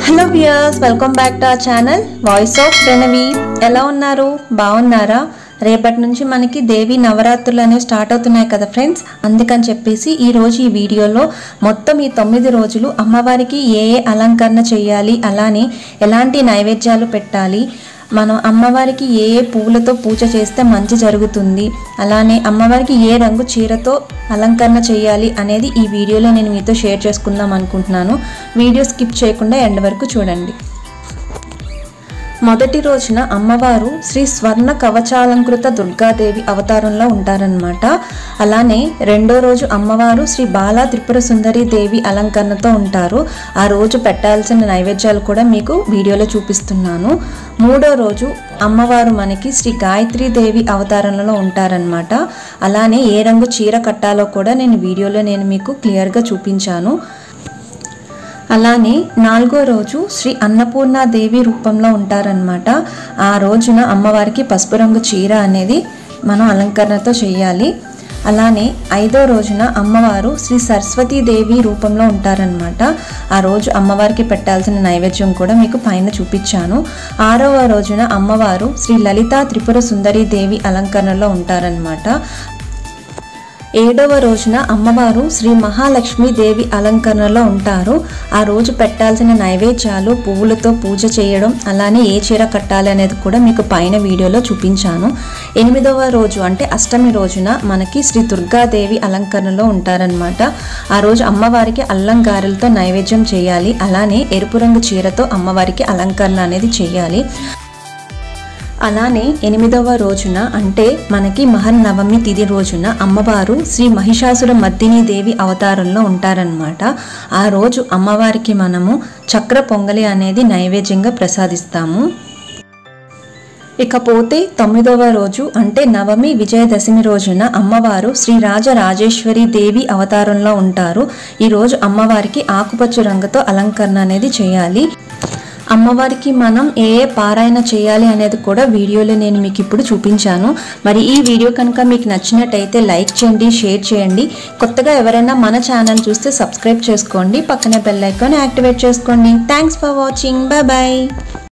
hello viewers welcome back to our channel voice of Pranavi ఎలా ఉన్నారు బాగున్నారా రేపటి నుంచి మనకి దేవి నవరాత్రులు అనేవి స్టార్ట్ అవుతున్నాయి కదా ఫ్రెండ్స్ అందుకని చెప్పేసి ఈ రోజు ఈ వీడియోలో మొత్తం ఈ తొమ్మిది రోజులు అమ్మవారికి ఏ ఏ అలంకరణ చేయాలి అలానే ఎలాంటి నైవేద్యాలు పెట్టాలి మనం అమ్మవారికి ఏ ఏ పువ్వులతో పూజ చేస్తే మంచి జరుగుతుంది అలానే అమ్మవారికి ఏ రంగు చీరతో అలంకరణ చేయాలి అనేది ఈ వీడియోలో నేను మీతో షేర్ చేసుకుందాం అనుకుంటున్నాను వీడియో స్కిప్ చేయకుండా ఎండ్ వరకు చూడండి మొదటి రోజున అమ్మవారు శ్రీ స్వర్ణ కవచాలంకృత దుర్గాదేవి అవతారంలో ఉంటారనమాట అలానే రెండో రోజు అమ్మవారు శ్రీ బాలా త్రిపుర సుందరి దేవి అలంకరణతో ఉంటారు ఆ రోజు పెట్టాల్సిన నైవేద్యాలు కూడా మీకు వీడియోలో చూపిస్తున్నాను మూడో రోజు అమ్మవారు మనకి శ్రీ గాయత్రి దేవి అవతారంలో ఉంటారనమాట అలానే ఏ రంగు చీర కట్టాలో కూడా నేను వీడియోలో నేను మీకు క్లియర్గా చూపించాను అలానే నాలుగో రోజు శ్రీ అన్నపూర్ణాదేవి రూపంలో ఉంటారనమాట ఆ రోజున అమ్మవారికి పసుపు రంగు చీర అనేది మనం అలంకరణతో చేయాలి అలానే ఐదో రోజున అమ్మవారు శ్రీ సరస్వతీదేవి రూపంలో ఉంటారనమాట ఆ రోజు అమ్మవారికి పెట్టాల్సిన నైవేద్యం కూడా మీకు పైన చూపించాను ఆరవ రోజున అమ్మవారు శ్రీ లలితా త్రిపుర సుందరి దేవి అలంకరణలో ఉంటారనమాట ఏడవ రోజున అమ్మవారు శ్రీ మహాలక్ష్మి దేవి అలంకరణలో ఉంటారు ఆ రోజు పెట్టాల్సిన నైవేద్యాలు పువ్వులతో పూజ చేయడం అలానే ఏ చీర కట్టాలి అనేది కూడా మీకు పైన వీడియోలో చూపించాను ఎనిమిదవ రోజు అంటే అష్టమి రోజున మనకి శ్రీ దుర్గాదేవి అలంకరణలో ఉంటారనమాట ఆ రోజు అమ్మవారికి అల్లం గారెలతో నైవేద్యం చేయాలి అలానే ఎరుపు రంగు చీరతో అమ్మవారికి అలంకరణ అనేది చేయాలి అలానే ఎనిమిదవ రోజున అంటే మనకి మహర్నవమి తిథి రోజున అమ్మవారు శ్రీ మహిషాసుర మర్దిని దేవి అవతారంలో ఉంటారనమాట ఆ రోజు అమ్మవారికి మనము చక్ర పొంగలి అనేది నైవేద్యంగా ప్రసాదిస్తాము ఇకపోతే తొమ్మిదవ రోజు అంటే నవమి విజయదశమి రోజున అమ్మవారు శ్రీ రాజరాజేశ్వరి దేవి అవతారంలో ఉంటారు ఈ రోజు అమ్మవారికి ఆకుపచ్చ రంగుతో అలంకరణ అనేది చేయాలి అమ్మవారికి మనం ఏ ఏ పారాయణ చేయాలి అనేది కూడా వీడియోలో నేను మీకు ఇప్పుడు చూపించాను మరి ఈ వీడియో కనుక మీకు నచ్చినట్టయితే లైక్ చేయండి షేర్ చేయండి కొత్తగా ఎవరైనా మన ఛానల్ చూస్తే సబ్స్క్రైబ్ చేసుకోండి పక్కనే బెల్ ఐకాన్ యాక్టివేట్ చేసుకోండి thanks for watching bye bye